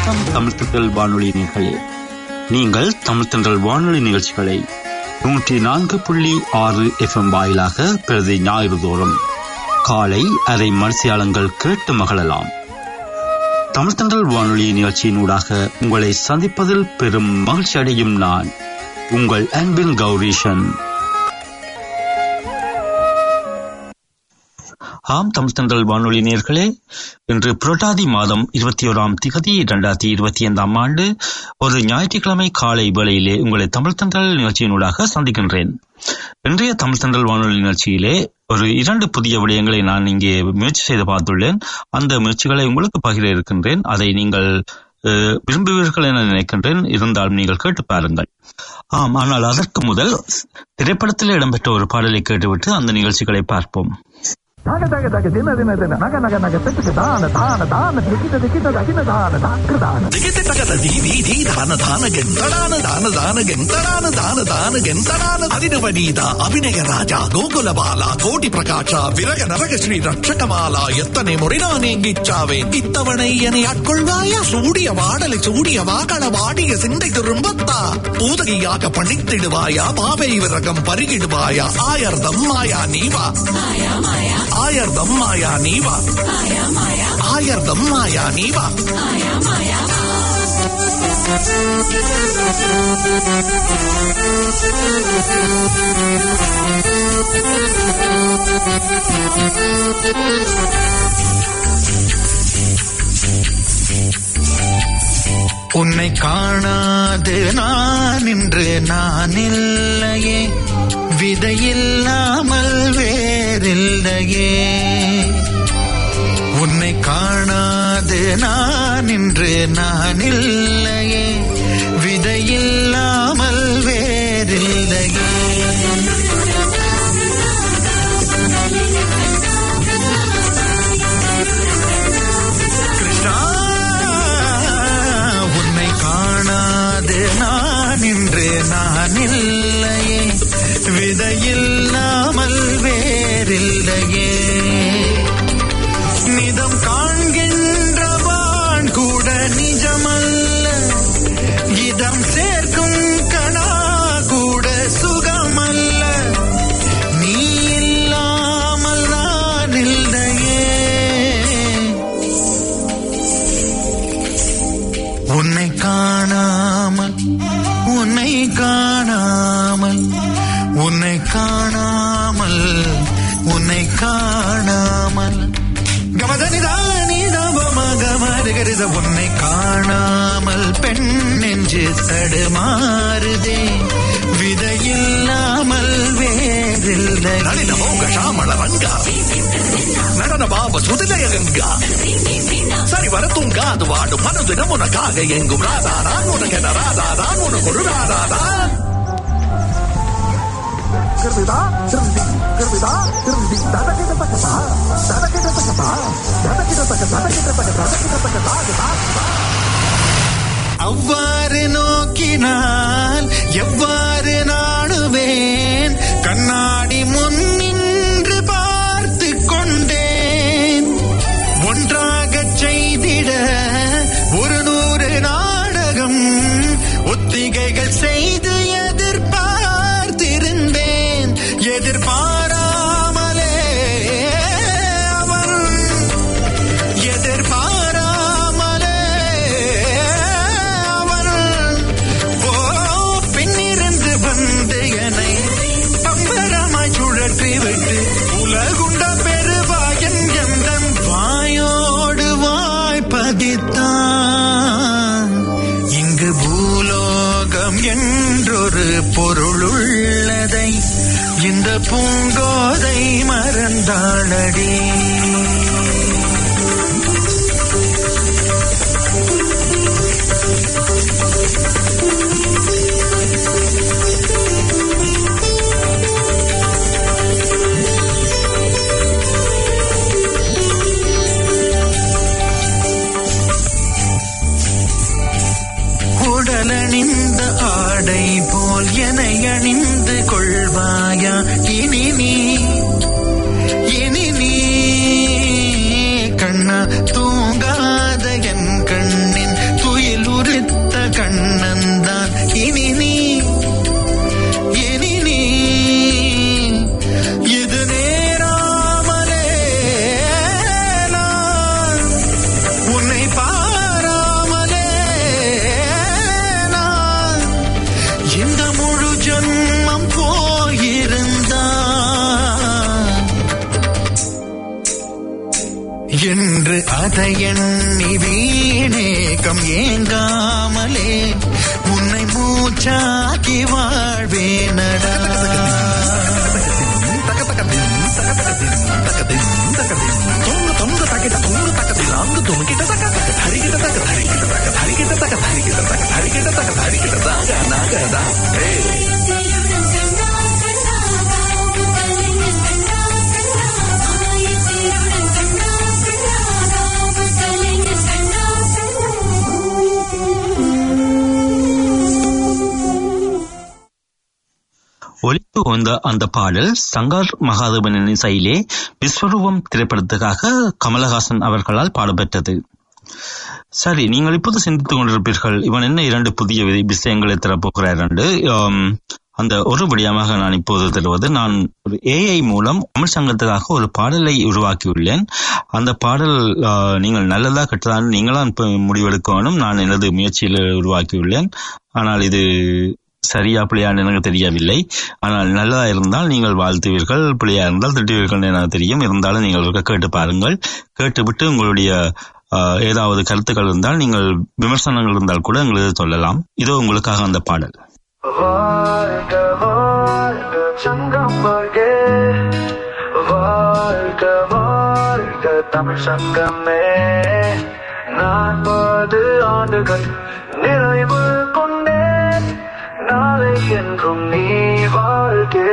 வணக்கம் தமிழ் திட்டல் வானொலி நேர்களே நீங்கள் தமிழ் திண்டல் வானொலி நிகழ்ச்சிகளை நூற்றி நான்கு புள்ளி ஆறு எஃப்எம் வாயிலாக பிரதி ஞாயிறு தோறும் காலை அரை மனசியாளங்கள் கேட்டு மகளலாம் தமிழ் திண்டல் வானொலி நிகழ்ச்சியினூடாக உங்களை சந்திப்பதில் பெரும் மகிழ்ச்சி அடையும் நான் உங்கள் அன்பின் கௌரீஷன் ஆம் தமிழ் தென்றல் வானொலி நேர்களே இன்று புரட்டாதி மாதம் இருபத்தி ஓராம் திகதி இரண்டாயிரத்தி இருபத்தி ஐந்தாம் ஆண்டு ஒரு ஞாயிற்றுக்கிழமை காலை வேளையிலே உங்களை தமிழ் தென்றல் நிகழ்ச்சியினூடாக சந்திக்கின்றேன் இன்றைய தமிழ் தென்றல் வானொலி நிகழ்ச்சியிலே ஒரு இரண்டு புதிய விடயங்களை நான் இங்கே முயற்சி செய்து பார்த்துள்ளேன் அந்த முயற்சிகளை உங்களுக்கு பகிர இருக்கின்றேன் அதை நீங்கள் விரும்புவீர்கள் என நினைக்கின்றேன் இருந்தாலும் நீங்கள் கேட்டு பாருங்கள் ஆம் ஆனால் அதற்கு முதல் திரைப்படத்தில் இடம்பெற்ற ஒரு பாடலை கேட்டுவிட்டு அந்த நிகழ்ச்சிகளை பார்ப்போம் தக தக தக தின தின தின நக நக நக தெத்துக்கு தான தான தான திக்கிட்ட திக்கிட்ட தகின தான தாக்கு தான దిగితే తగద దీది దీ దాన దాన గెంతడాన దాన దాన గెంతడాన దాన దాన గెంతడాన అదినవ నీద అభినయ రాజా గోకుల బాల కోటి ప్రకాశ విరగ నరగ శ్రీ రక్షకమాల ఎత్తనే మురినా நீங்கிச்சாவே இத்தவணை என்னை ஆட்கொள்வாயா சூடிய வாடலை சூடிய வாக்கள வாடிய சிந்தை திரும்பத்தா பூதகியாக பணித்திடுவாயா பாவை விரகம் பருகிடுவாயா ஆயர்தம் மாயா நீவா ஆயர்தம் மாயா நீவா ஆயர்தம் மாயா நீவா உன்னை காணாது நான் இன்று நான் இல்லையே விதையில்லாமல் வேறில்லையே உன்னை காணாது நான் இன்று நான் இல்லையே விதையில்லாமல் வேறில்லையே கிருஷ்ணா உன்னை காணாது நான் இன்று நான் இல்லையே விதையில்லாமல் வேறில்லையே நிதம் காண்கின்றவான் கூட நிஜமல்ல இதம் சேர்க்கும் கணா கூட சுகமல்ல நீ இல்லாமல் நான் இல்லையே உன்னை காணாமல் உன்னை காணாமல் உன்னை காணாமல் உன்னை காணாமல் கமதனிதானிதமகமருகரித உன்னை காணாமல் பெண் நெஞ்சு தடுமாறுதே விதையில்லாமல் வேறில்லை నలిన మోగ శ్యామళ రంగ నడన బాబ సుదిలయ గంగ సరి వరతుంగాదు వాడు మను దినమున కాగ ఎంగు రాధా రామునకెన రాధా రామునకుడు రాధా கிருவிதா திருந்தி கிருவிதா திருந்தி ததகிட தகதா ததகிட தகதா ததகிட தக ததகிட தக ததகிட தக தாகு தாகு அவ்வாறு நோக்கினால் எவ்வாறு நாடுவேன் கண்ணாடி முன் நின்று பார்த்து கொண்டேன் ஒன்றாகச் செய்திட ஒரு நூறு நாடகம் ஒத்திகைகள் செய்து எதிர்பார்த்திருந்தேன் எதிர்பாராமலே அவன் எதிர்பாராமலே அவன் ஓ பின்னிருந்து வந்து என்னை பம்பரமாய் சுழற்றி விட்டு உலகுண்ட பெருவாயன் எந்தன் வாயோடு வாய் பதித்தான் இங்கு பூலோகம் என்றொரு பொருளுள்ளதை இந்த பூங்கோதை மறந்தாளடி உடலணிந்த ஆடை போல் என அணிந்து கொள்வாயா இனி நீ இனி நீ கண்ணா தூங்காத என் கண்ணின் துய அதை எண்ணி வீணேகம் ஏங்காமலே உன்னை மூச்சாக்கி வாழ்வேனடா ஒலித்து வந்த அந்த பாடல் சங்கர் மகாதேவனின் இசையிலே விஸ்வரூபம் திரைப்படத்துக்காக கமலஹாசன் அவர்களால் பாடப்பெற்றது சரி நீங்கள் இப்போது சிந்தித்துக் கொண்டிருப்பீர்கள் இவன் என்ன இரண்டு புதிய வி- விஷயங்களை தரப்போகிறார் என்று ஆம், அந்த ஒரு விடயமாக நான் இப்போது தருவது நான் ஒரு ஏஐ மூலம் தமிழ் சங்கத்துக்காக ஒரு பாடலை உருவாக்கியுள்ளேன் அந்த பாடல் ஆ, நீங்கள் நல்லதா கெட்டதான் நீங்களாம் இப்ப முடிவெடுக்கணும் நான் எனது முயற்சியில் உருவாக்கியுள்ளேன் ஆனால் இது சரியா பிள்ளையான்னு எனக்கு தெரியவில்லை ஆனால் நல்லதா இருந்தால் நீங்கள் வாழ்த்துவீர்கள் பிள்ளையா இருந்தால் திட்டுவீர்கள் எனக்கு தெரியும் இருந்தாலும் நீங்கள் ஒருக்கா கேட்டு பாருங்கள் கேட்டுவிட்டு உங்களுடைய ஆஹ், ஏதாவது கருத்துக்கள் இருந்தால் நீங்கள் விமர்சனங்கள் இருந்தால் கூட எங்களுக்கு சொல்லலாம் இதோ உங்களுக்காக அந்த பாடல் வாழ்க வாழ்க சங்கம் வாழ்க வாழ்க வாழ்க தமிழ் சங்கமே நாற்பது ஆண்டுகள் நிறைவு கொண்டேன் நாளை என்றும் நீ வாழ்கே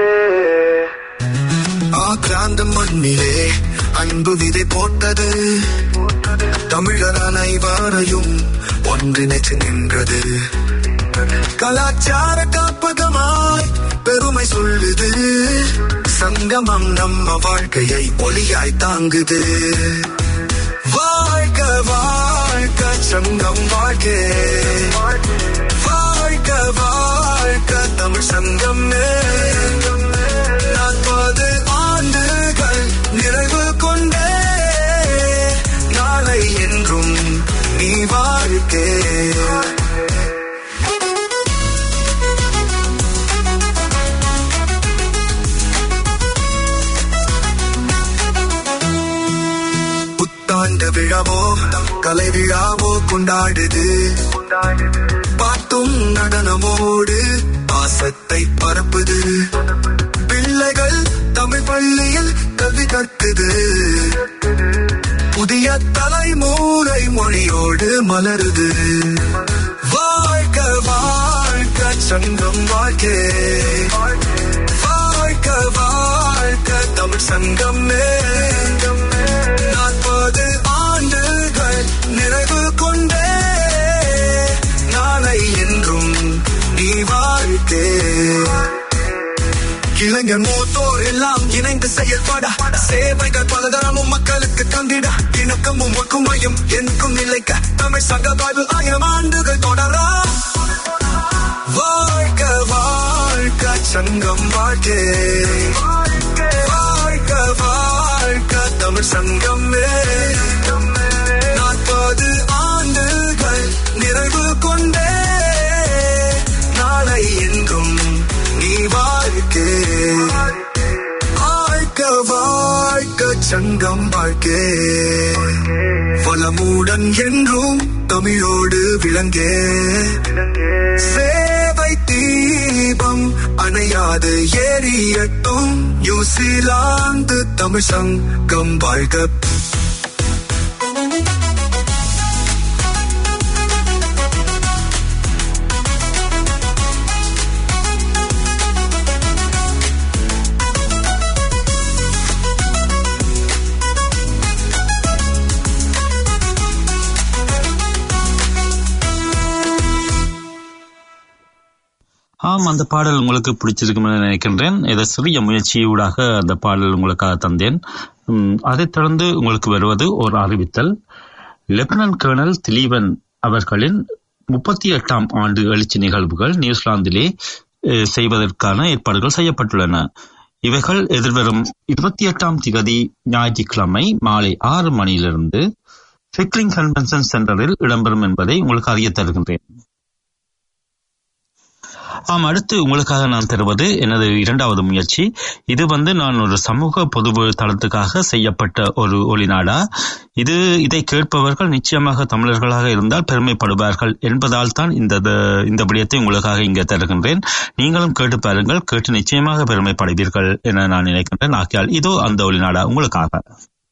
ஆக்ராந்த மண்ணிலே அன்பு விதை போட்டது தமிழர் அனைவரையும் ஒன்றிணைச்சு நின்றது கலாச்சார காப்பகமாய் பெருமை சொல்லுது சங்கமம் நம்ம வாழ்க்கையை ஒளியாய் தாங்குது வாழ்க வாழ்க சங்கம் வாழ்க வாழ்க வாழ்க தமிழ் சங்கமே நாற்பது ஆண்டுகள் நிறைவு கொண்டே நாளை என்றும் நீ வாழ்க்கே புத்தாண்டு விழாவோ கலை விழாவோ கொண்டாடுது பாட்டும் நடனமோடு பாசத்தை பரப்புது பிள்ளைகள் தமிழ் பள்ளியில் கல்வி கற்குது புதிய தலைமுறை மொழியோடு மலருது வாழ்க வாழ்க சங்கம் வாழ்க வாழ்க வாழ்க தமிழ் சங்கமே நாற்பது ஆண்டுகள் நிறைவு கொண்டே நாளை என்றும் நீ வாழ்க்கே இளைஞர் மூத்தோர் எல்லாம் இணைந்து செயல்பட சேவைகள் பலதரமும் மக்களுக்கு தந்திட இணக்கமும் ஒக்குமையும் எனக்கும் நிலைக்க தமிழ் சங்க வாழ்வு ஆயிரம் ஆண்டுகள் தொடர வாழ்க வாழ்க சங்கம் வாழ்க்கே வாழ்க வாழ்க தமிழ் சங்கமே நாற்பது ஆண்டுகள் நிறைவு கொண்டே நாளை என்றும் நீ வாழ்க்கே வாழ்க வாழ்க சங்கம் வாழ்க்கே வளமுடன் என்றும் தமிழோடு விளங்கே சேவை தீபம் அணையாது எரியட்டும் நியூசிலாந்து தமிழ் சங்கம் வாழ்க ஆம் அந்த பாடல் உங்களுக்கு பிடிச்சிருக்கும் என நினைக்கின்றேன் இதை சிறிய முயற்சியூடாக அந்த பாடல் உங்களுக்காக தந்தேன் உம், அதைத் தொடர்ந்து உங்களுக்கு வருவது ஒரு அறிவித்தல் லெப்டினன்ட் கர்னல் திலீவன் அவர்களின் முப்பத்தி எட்டாம் ஆண்டு எழுச்சி நிகழ்வுகள் நியூசிலாந்திலே அஹ், செய்வதற்கான ஏற்பாடுகள் செய்யப்பட்டுள்ளன இவைகள் எதிர்வரும் இருபத்தி எட்டாம் திகதி ஞாயிற்றுக்கிழமை மாலை ஆறு மணியிலிருந்து ஃபிக்லிங் கன்வென்ஷன் சென்டரில் இடம்பெறும் என்பதை உங்களுக்கு அறிய தருகின்றேன் ஆம் அடுத்து உங்களுக்காக நான் தருவது எனது இரண்டாவது முயற்சி இது வந்து நான் ஒரு சமூக பொது தளத்துக்காக செய்யப்பட்ட ஒரு ஒளிநாடா இது இதை கேட்பவர்கள் நிச்சயமாக தமிழர்களாக இருந்தால் பெருமைப்படுவார்கள் என்பதால் தான் இந்த இந்த விடயத்தை உங்களுக்காக இங்கே தருகின்றேன் நீங்களும் கேட்டு பாருங்கள் கேட்டு நிச்சயமாக பெருமைப்படுவீர்கள் என நான் நினைக்கின்றேன் ஆகையால் இதோ அந்த ஒளிநாடா உங்களுக்காக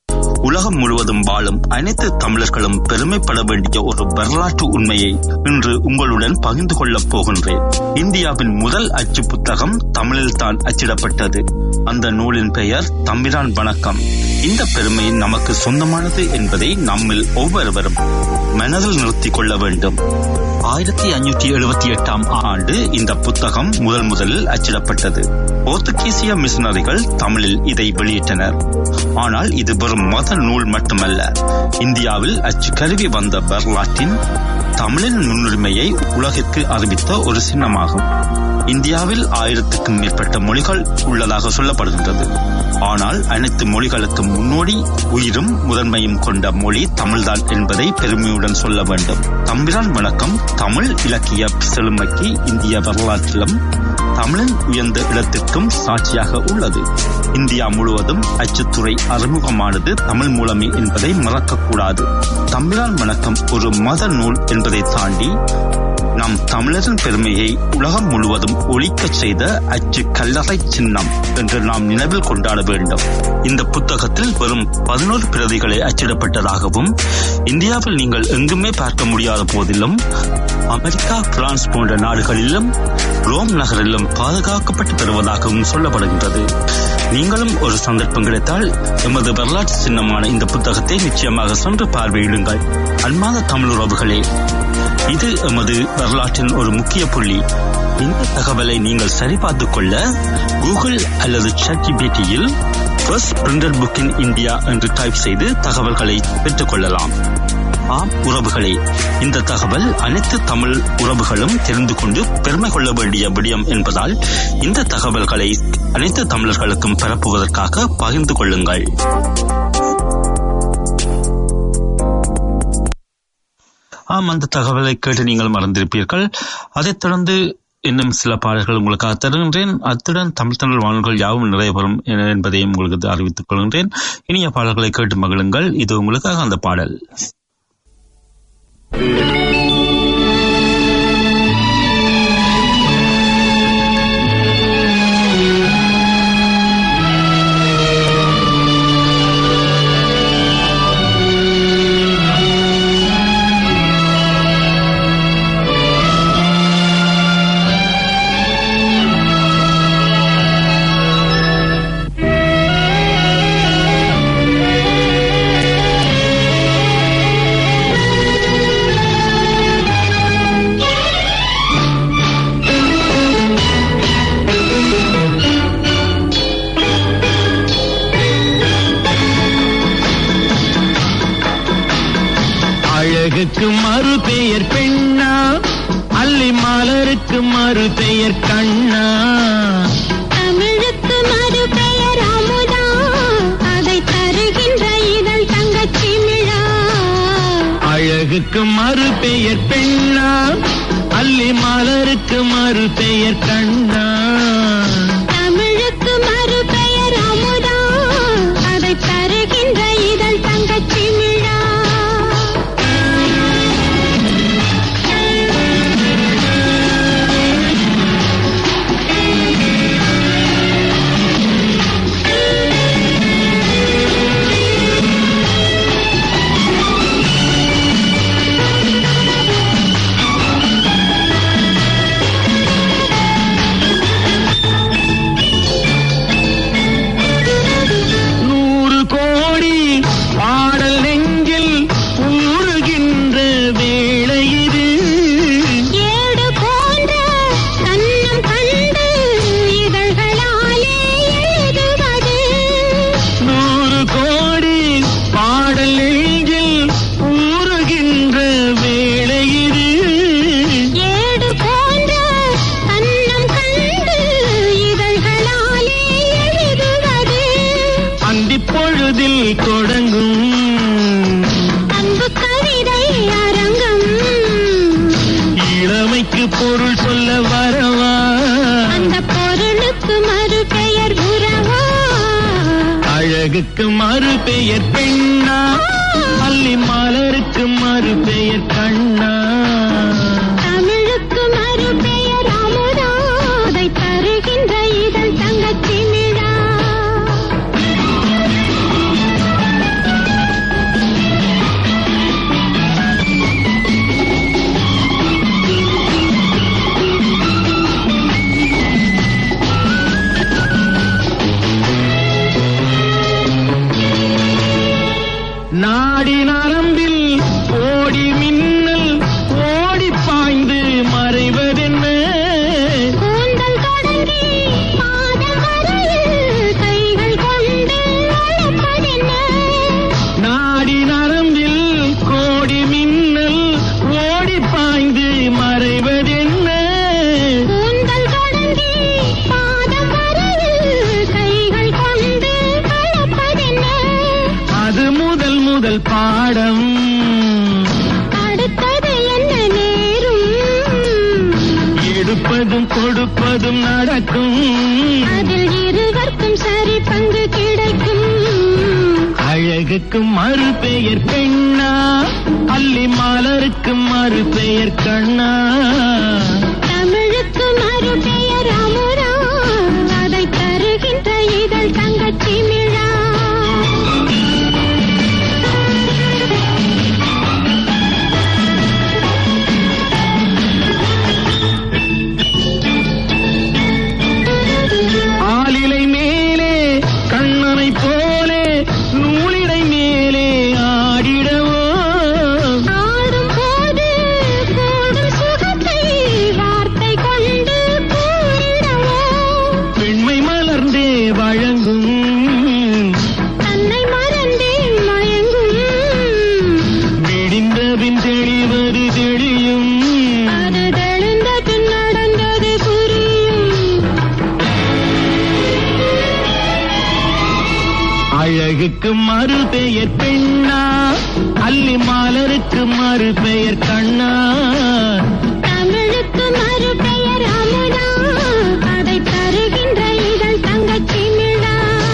உலகம் முழுவதும் வாழும் அனைத்து தமிழர்களும் பெருமைப்பட வேண்டிய ஒரு வரலாற்று உண்மையை இன்று உங்களுடன் பகிர்ந்து கொள்ளப் போகின்றேன் இந்தியாவின் முதல் அச்சு புத்தகம் தமிழில் தான் அச்சிடப்பட்டது அந்த நூலின் பெயர் தம்பிரான் வணக்கம் இந்த பெருமை நமக்கு சொந்தமானது என்பதை நம்மில் ஒவ்வொருவரும் மனதில் நிறுத்திக் கொள்ள வேண்டும் ஆயிரத்தி ஐநூற்றி எழுபத்தி எட்டாம் ஆண்டு இந்த புத்தகம் முதல் முதலில் அச்சிடப்பட்டது போர்த்துகீசிய மிஷனரிகள் தமிழில் இதை வெளியிட்டனர் ஆனால் இது வெறும் மத நூல் மட்டுமல்ல இந்தியாவில் அச்சு கருவி வந்த வரலாற்றின் தமிழின் முன்னுரிமையை உலகிற்கு அறிவித்த ஒரு சின்னமாகும் இந்தியாவில் ஆயிரத்துக்கும் மேற்பட்ட மொழிகள் உள்ளதாக சொல்லப்படுகின்றது ஆனால் அனைத்து மொழிகளுக்கும் முன்னோடி உயிரும் முதன்மையும் கொண்ட மொழி தமிழ்தான் என்பதை பெருமையுடன் சொல்ல வேண்டும் தம்பிரான் வணக்கம் தமிழ் இலக்கிய செழுமைக்கு இந்திய வரலாற்றிலும் தமிழின் உயர்ந்த இடத்திற்கும் சாட்சியாக உள்ளது இந்தியா முழுவதும் அச்சுத்துறை அறிமுகமானது தமிழ் மூலமே என்பதை மறக்கக்கூடாது தம்பிரான் வணக்கம் ஒரு மத நூல் என்பதை தாண்டி நம் தமிழரின் பெருமையை உலகம் முழுவதும் ஒழிக்கச் செய்த அச்சு கல்லறை சின்னம் என்று நாம் நினைவில் கொண்டாட வேண்டும் இந்த புத்தகத்தில் வெறும் பதினோரு பிரதிகளை அச்சிடப்பட்டதாகவும் இந்தியாவில் நீங்கள் எங்குமே பார்க்க முடியாத போதிலும் அமெரிக்கா பிரான்ஸ் போன்ற நாடுகளிலும் ரோம் நகரிலும் பாதுகாக்கப்பட்டு வருவதாகவும் சொல்லப்படுகின்றது நீங்களும் ஒரு சந்தர்ப்பம் கிடைத்தால் எமது வரலாற்று சின்னமான இந்த புத்தகத்தை நிச்சயமாக சென்று பார்வையிடுங்கள் அன்பான தமிழ் உறவுகளே இது எமது வரலாற்றின் ஒரு முக்கிய புள்ளி இந்த தகவலை நீங்கள் சரிபார்த்துக் கொள்ள கூகுள் அல்லது சாட்ஜிபிடியில் first printed book in India என்று டைப் செய்து தகவல்களை பெற்றுக் கொள்ளலாம் ஆம் உறவுகளே இந்த தகவல் அனைத்து தமிழ் உறவுகளும் தெரிந்து கொண்டு பெருமை கொள்ள வேண்டிய விடயம் என்பதால் இந்த தகவல்களை அனைத்து தமிழர்களுக்கும் பரப்புவதற்காக பகிர்ந்து கொள்ளுங்கள் ஆம் அந்த தகவலை கேட்டு நீங்கள் மறந்திருப்பீர்கள் அதைத் தொடர்ந்து இன்னும் சில பாடல்கள் உங்களுக்காக தருகின்றேன் அத்துடன் தமிழ் தமிழ் வானல்கள் யாவும் நிறைய பெறும் என்பதையும் உங்களுக்கு அறிவித்துக் கொள்கின்றேன் இனிய பாடல்களை கேட்டு மகிழுங்கள் இது உங்களுக்காக அந்த பாடல் அழகுக்கு மறு பெயர் பெண்ணா அல்லி மலருக்கு மறு பெயர் கண்ணா தமிழுக்கு மறு பெயர் அமுதா அதை தருகின்ற இதழ் தங்கச்சி மிழா அழகுக்கு மறு பெயர் பெண்ணா அல்லி மலருக்கு மறு பெயர் கண்ணா தமிழுக்கு மறு பெயர் அமுதா அதை தருகின்ற இதழ் தங்கச்சி மிழா நூறு கோடி பாடல் நெஞ்சில் ஊறுகின்ற வேளை இது ஏடு போன்ற கண்ணம் கண்டு இதழ்களாலே எழுதுவது நூறு கோடி பாடல் நெஞ்சில் ஊறுகின்ற வேளை இது ஏடு போன்ற கண்ணம் கண்டு இதழ்களாலே எழுதுவது அந்திப் பொழுதில் தொடங்கும் அன்பு கவிதை அரங்கம் இளமைக்கு பொருள் சொல்ல வரவா அழகுக்கு மறு பெயர் பெண்ணா அல்லி மலருக்கு மறு பெயர் கண்ணா தமிழுக்கு மறுபெயர் அமுதா அதை தருகின்ற இதழ் தங்கச்சி நிழா நாடி நரம்பில் ஓடி மின்னல் ஓடி பாய்ந்து மறைவதென்ன கூந்தல் தொடங்கி பாதம் வரையில் கைகள் கொண்டு அழைப்பதென்ன நாடி நரம்பில் கோடி மின்னல் ஓடி பாய்ந்து மறைவதென்ன கூந்தல் தொடங்கி பாதம் வரையில் கைகள் கொண்டு அழைப்பதென்ன அது முதல் முதல் பாடம் அடுத்தது என்ன நேரும் எடுப்பதும் கொடுப்பதும் நடக்கும் அதில் இருவர்க்கும் சரி பங்கு கிடைக்கும் அழகுக்கு மறு பெயர் பெண்ணா அல்லி மலருக்கு மறு பெயர் கண்ணா தமிழுக்கு மறுபெயர் அமுதா அதை தருகின்ற இதழ் தங்கச்சி மிழா ஆலிலை மேலே கண்ணனை போலே நூலிடை மேலே ஆடிடவோ ஆடும் போது கூடும் சுகத்தை வார்த்தை கொண்டு கூறிடவோ பெண்மை மலர்ந்தே வழங்கும் தன்னை மறந்தே மயங்கும் விடிந்தபின் தெளிவது தெளியும் அது தெளிந்த பின் நடந்தது புரியும் அழகுக்கு மறு பெயர் பெண்ணா அல்லி மலருக்கு மறு பெயர் கண்ணா தமிழுக்கு மறுபெயர் அமுதா அதை தருகின்ற இதழ் தங்கச்சி மிழா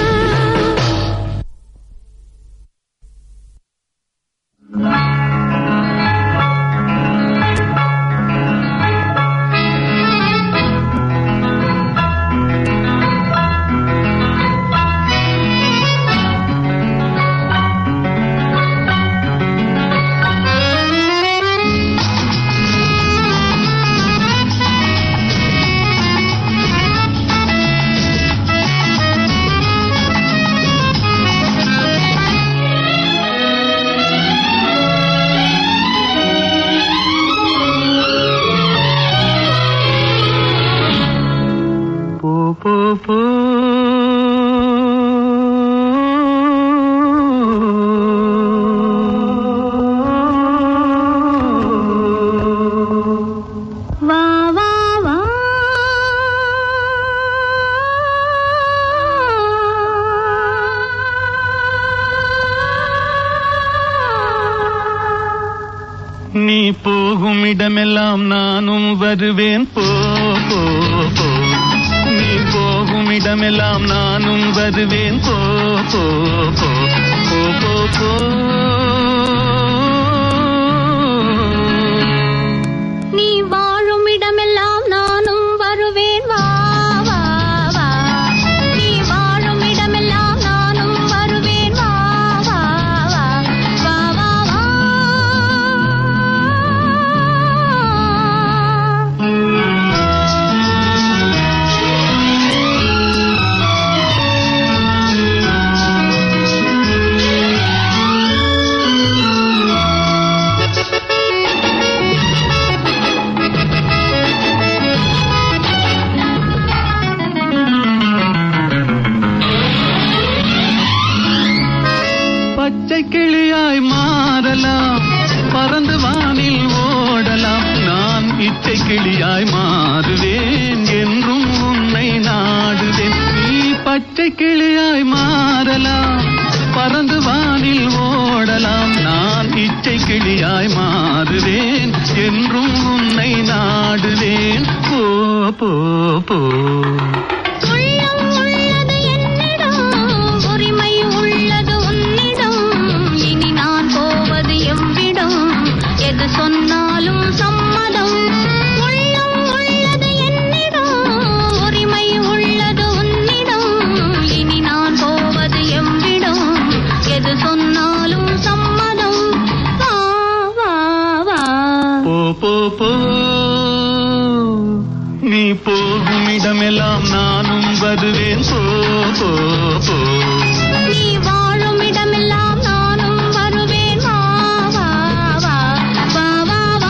போ போ போ வா வா வா நீ போகும் இடமெல்லாம் நானும் வருவேன் போ போ போ நீ போகும் இடமெல்லாம் நானும் வருவேன் போ போ போ போ போ போ நீ வாழும் இடமெல்லாம் நானும் வருவேன் வா வா வா நீ வாழும் இடமெல்லாம் நானும் வருவேன் வா வா வா வா வா வா பச்சை கிளியாய் மாறலாம் பறந்து வானில் ஓடலாம் நான் இச்சை கிளியாய் மாறுவேன் என்றும் உன்னை நாடுவேன் நீ பச்சை கிளியாய் மாறலாம் பறந்து வானில் ஓடலாம் நான் இச்சை கிளியாய் மாறுவேன் என்றும் உன்னை நாடுவேன் போ போ போ உள்ளம் உள்ளது என்னிடம் உரிமை உள்ள போ போ நீ போகும் இடமெல்லாம் நானும் வருவேன் போ போ போ நீ வாழும் இடமெல்லாம் நானும் வருவேன் வா வா வா வா வா வா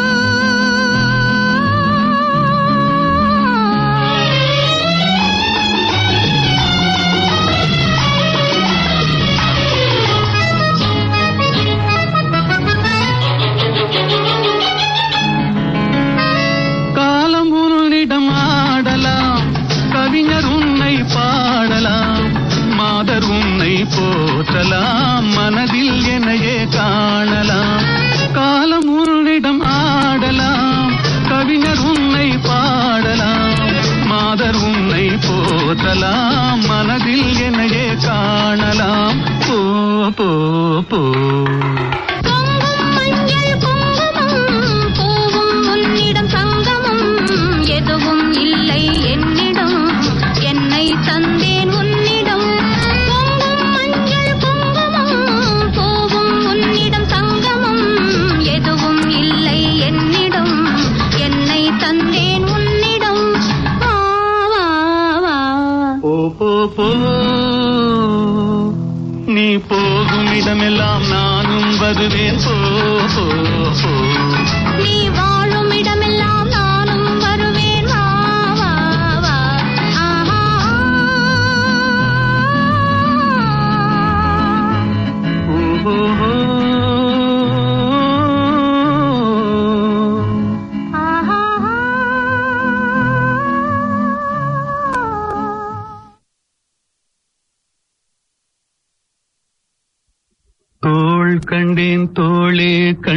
காலம் உன்னிடம் ஆடலாம் கவிஞர் உன்னை பாடலாம் மாதர் உன்னை போற்றலாம் மனதில் என்னையே காணலாம் காலம் உன்னிடம் ஆடலாம் கவிஞர் உன்னை பாடலாம் மாதர் உன்னை போற்றலாம் மனதில் என்னையே காணலாம் போ போ போ பொங்கும் மஞ்சள் குங்குமம் பூவும் உன்னிடம் சங்கமம் எதுவும் இல்லை என்னிடம் என்னை தந்தேன் உன்னிடம் பொங்கும் மஞ்சள் குங்குமம் பூவும் உன்னிடம் சங்கமம் எதுவும் இல்லை என்னிடம் என்னை தந்தேன் உன்னிடம் வா வா வா போ போ போ நீ போகும் இடமெல்லாம் நானும் வருவேன் போ போ போ நீ வாழும் இடமெல்லாம் நானும் வருவேன் வா வா வா ஆஹா ஓஹோ. தோள் கண்டேன் தோளே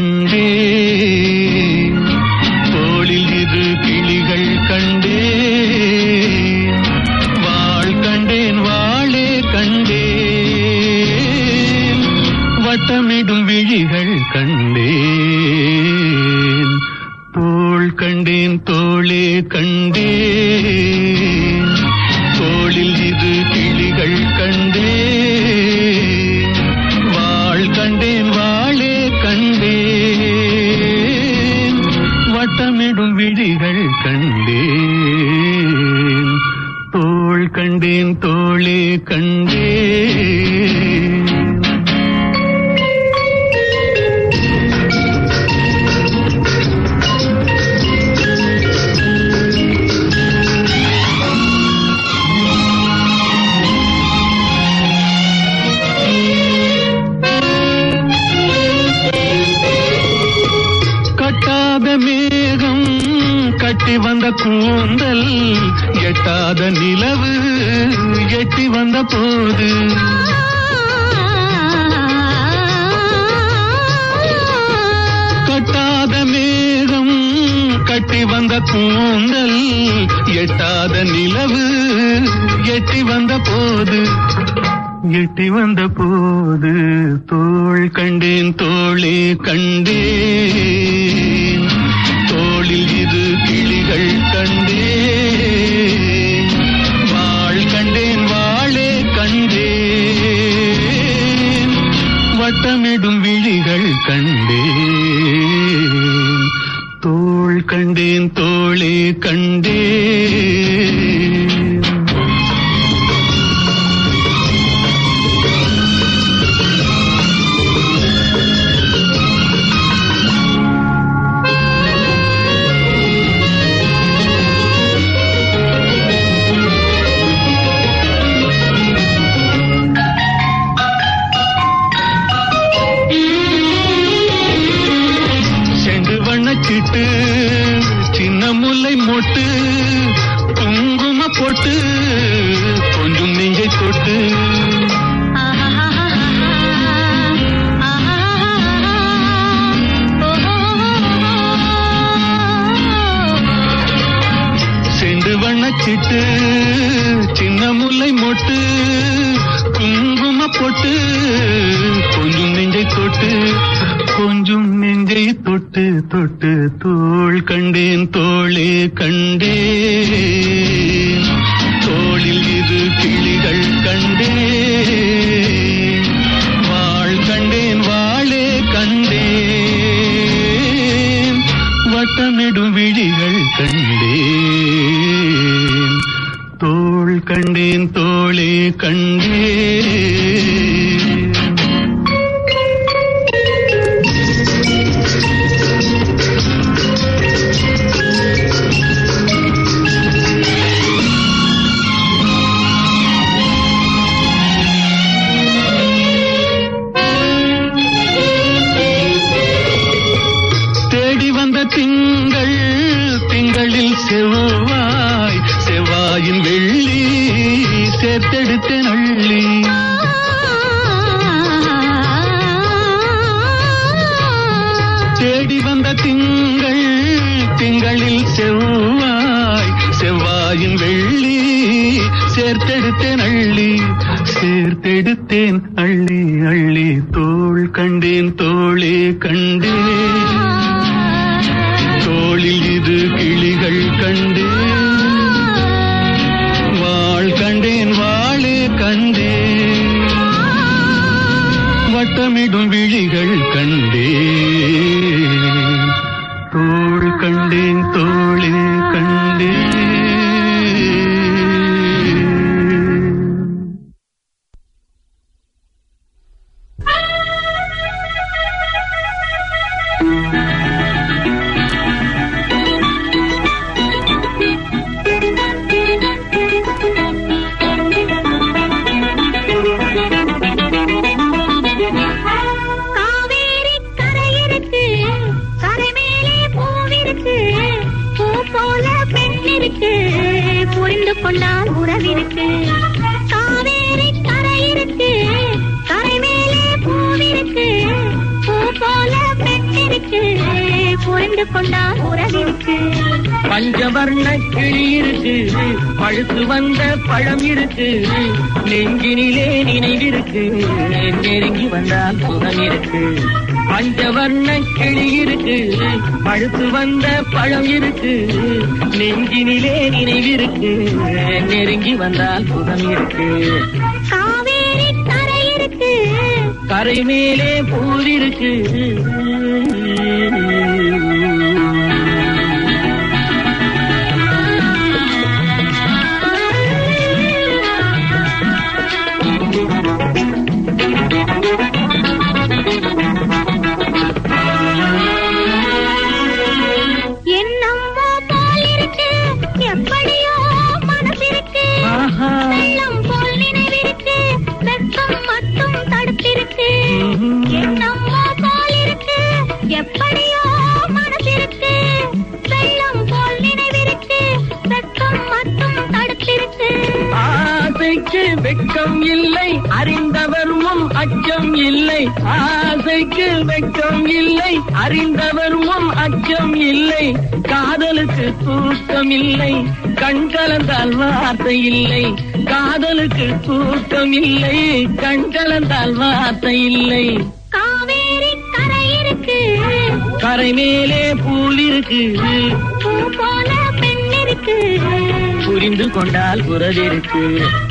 கண்டேன் தோளில் இரு கிளிகள் கண்டேன் வாழ் கண்டேன் வாளே கண்டேன் வட்டமிடும் விழிகள் கண்டேன் தோள் கண்டேன் தோளே கண்டேன் தோளில் இரு கிளிகள் கண்டேன் வாழ் கண்டேன் வாளே கண்டேன் வட்டமிடும் விழிகள் கண்டேன் தோள் கண்டேன் தோளே கண்டேன் கட்டாத மேகம் கட்டி வந்த கூந்தல் எட்டாத நிலவு எட்டி வந்த போது கட்டாத மேகம் கட்டி வந்த கூந்தல் எட்டாத நிலவு எட்டி வந்த போது எட்டி வந்த போது தோள் கண்டேன் தோளே கண்டேன் தோளில் இரு கிளிகள் கண்டேன் வாழ் கண்டேன் வாளே கண்டேன் வட்டமிடும் விழிகள் கண்டேன் தோள் கண்டேன் தோளே கண்டேன் செண்டு வண்ணச்சிட்டு சின்ன முல்லை மொட்டு குங்கும போட்டு கொஞ்சம் நெஞ்சை தொட்டு செண்டு வண்ணச்சிட்டு சின்ன முல்லை மொட்டு குங்கும போட்டு கொஞ்சம் நெஞ்சை தொட்டு கொஞ்சம் நெஞ்சை தொட்டு தொட்டு தோள் கண்டேன் தோளே கண்டேன் தோளில் இரு கிளிகள் கண்டேன் வாழ் கண்டேன் வாளே கண்டேன் வட்டமிடும் விழிகள் கண்டேன் தோள் கண்டேன் தோளே கண்டேன் தேடி வந்த திங்கள் திங்களில் செவ்வாய் செவ்வாயின் வெள்ளி சேர்த்தெடுத்த நள்ளி தேடி வந்த திங்கள் திங்களில் செவ்வாய் செவ்வாயின் வெள்ளி சேர்த்தெடுத்தேன் அள்ளி சேர்த்தெடுத்தேன் அள்ளி அள்ளி தோள் கண்டேன் தோளே கண்டேன் தோளில் இது கிளிகள் கண்டேன் வாழ் கண்டேன் வாழே கண்டேன் வட்டமிடும் விழிகள் கண்டேன் தோள் கண்டேன் தோளே கண்டேன் காவேரி கரையிருக்கு கரை மேலே பூவிருக்கு பூ போல பெண் இருக்கு புரிந்து கொண்டால் உறவிருக்கு காவேரி கரையிருக்கு கரை மேலே பூவிருக்கு பூ போல பெண் இருக்கு புரிந்து கொண்டால் உறவிருக்கு பஞ்சவர்ண கிளி இருக்கு பழுத்து வந்த பழம் இருக்கு நெஞ்சினிலே நினைவிருக்கு நெருங்கி வந்தால் சுகம் இருக்கு பஞ்சவர்ண கிளி இருக்கு பழுத்து வந்த பழம் இருக்கு நெஞ்சினிலே நினைவிருக்கு நெருங்கி வந்தால் சுகம் இருக்கு காவேரி கரையிருக்கு கரை மேலே பூரிருக்கு என்னம்மோ போல் இருக்கு எப்படியோ மனசிருக்கு வெள்ளம் போல் நினைவிருக்கு வெப்பம் மட்டும் தடுத்திருக்கு என்னம்மோ போல் இருக்கு எப்படியோ மனசிருக்கு வெள்ளம் போல் நினைவிருக்கு வெப்பம் மட்டும் தடுத்திருக்கு ஆசைக்கு வெட்கம் இல்லை அறிந்தவர் முன் அச்சம் இல்லை ஆசைக்கு வெட்கம் இல்லை அறிந்தவர் முன் அச்சம் இல்லை காதலுக்கு தூக்கம் இல்லை கண் கலந்தால் வார்த்தை இல்லை காதலுக்கு தூக்கம் இல்லை கண் கலந்தால் வார்த்தை இல்லை காவேரி கரையிருக்கு கரை மேலே பூல் இருக்கு பூ போல பெண் இருக்கு புரிந்து கொண்டால் குரல் இருக்கு